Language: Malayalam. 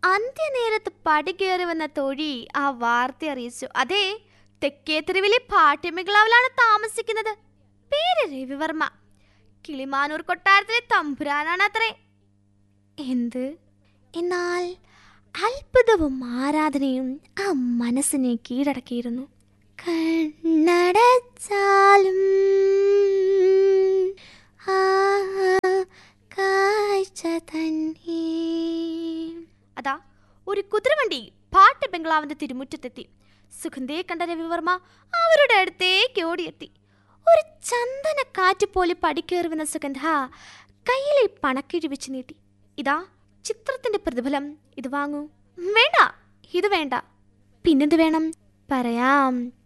അന്ത്യനേരത്ത് പടി കയറി വന്ന തൊഴി ആ വാർത്ത അറിയിച്ചു അതെ തെക്കേ തെരുവിലെ പാട്ടിമികളാവിലാണ് താമസിക്കുന്നത് പേര് രവിവർമ്മ കിളിമാനൂർ കൊട്ടാരത്തിലെ തമ്പുരാനാണ് അത്രേ എന്ത് എന്നാൽ അത്ഭുതവും ആരാധനയും ആ മനസ്സിനെ കീഴടക്കിയിരുന്നു കണ്ണടച്ചാലും ആ കാഴ്ച തന്നെ അതാ ഒരു കുതിരവണ്ടി പാട്ട് ബംഗ്ലാവിന്റെ തിരുമുറ്റത്തെത്തി സുഗന്ധയെ കണ്ട രവിവർമ്മ അവരുടെ അടുത്തേക്ക് ഓടിയെത്തി ഒരു ചന്ദന കാറ്റ് പോലെ പടിക്കേറി വന്ന സുഗന്ധ കയ്യിലെ പണക്കിഴി വെച്ച് നീട്ടി ഇതാ ചിത്രത്തിന്റെ പ്രതിഫലം ഇത് വാങ്ങൂ വേണ്ട ഇത് വേണ്ട പിന്നെന്ത് വേണം പറയാം